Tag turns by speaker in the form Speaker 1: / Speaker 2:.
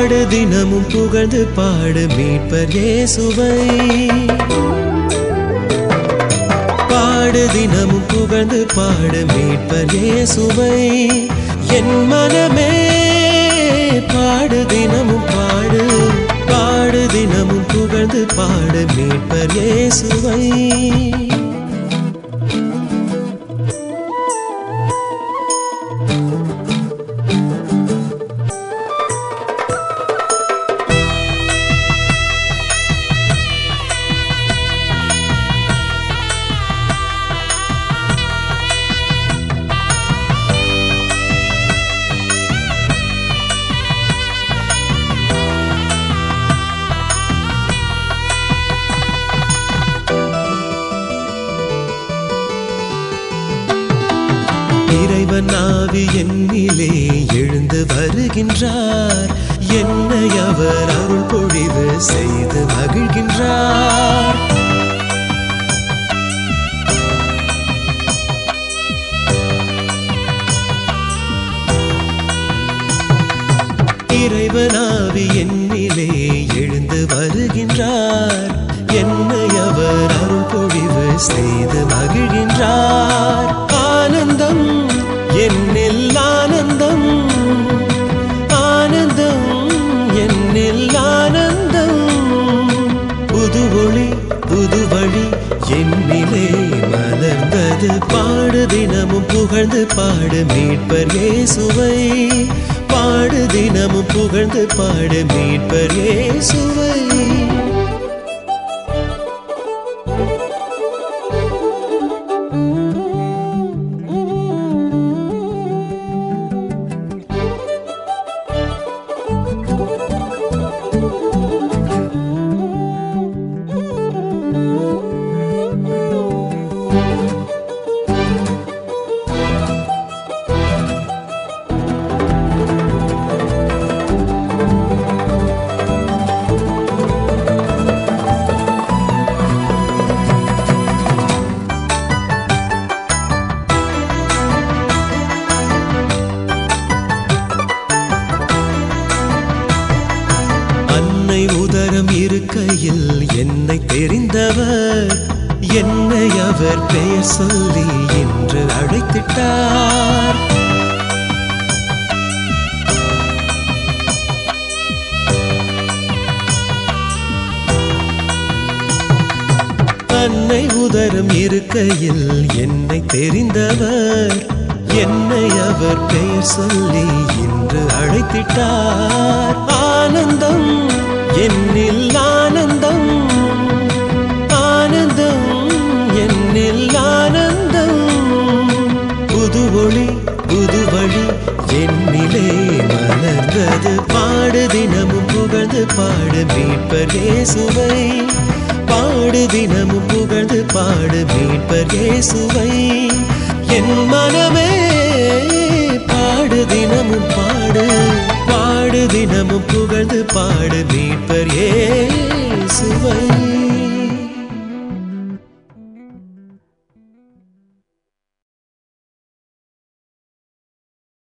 Speaker 1: பாடு தினமும் புகழ்ந்து பாடு மீட்பர் இயேசுவை பாடு தினமும் புகழ்ந்து பாடு மீட்பர் இயேசுவை என் மனமே பாடு தினமும் பாடு பாடு தினமும் புகழ்ந்து பாடு மீட்பர் இயேசுவை இறைவன் ஆவி என்னிலே எழுந்து வருகின்றார் என்னை அவர் அருள் பொழிவு செய்து மகிழ்கின்றார் இறைவன் ஆவி என்னிலே எழுந்து வருகின்றார் என்னை அவர் அருள் பொழிவு செய்து மகிழ்கின்றார் ஆனந்தம் என்னில் ஆனந்தம் ஆனந்தம் என்னில் ஆனந்தம் புது ஒளி புது வழி என்னிலே மலர்ந்தது பாடு தினமும் புகழ்ந்து பாடு மீட்பர் இயேசுவை பாடு தினமும் புகழ்ந்து பாடு மீட்பர் இயேசுவை அன்னை உதரம் இருக்கையில் என்னை தெரிந்தவர் என்னை அவர் பெயர் சொல்லி என்று அழைத்திட்டார் அன்னை உதரம் இருக்கையில் என்னை தெரிந்தவர் என்னை அவர் பெயர் சொல்லி இன்று அழைத்திட்டார் ஆனந்தம் என்னில் ஆனந்தம் ஆனந்தம் என்னில் ஆனந்தம் புது ஒளி புது வழி என்னிலே மலர்ந்தது பாடு தினமும் புகழ்ந்து பாடு மீட்பர் இயேசுவை பாடு தினமும் புகழ்ந்து பாடு மீட்பர் இயேசுவை என் மனமே பாடு தினமும் பாடு பாடு தினமும் புகழ்ந்து பாடு மீட்பர் இயேசுவை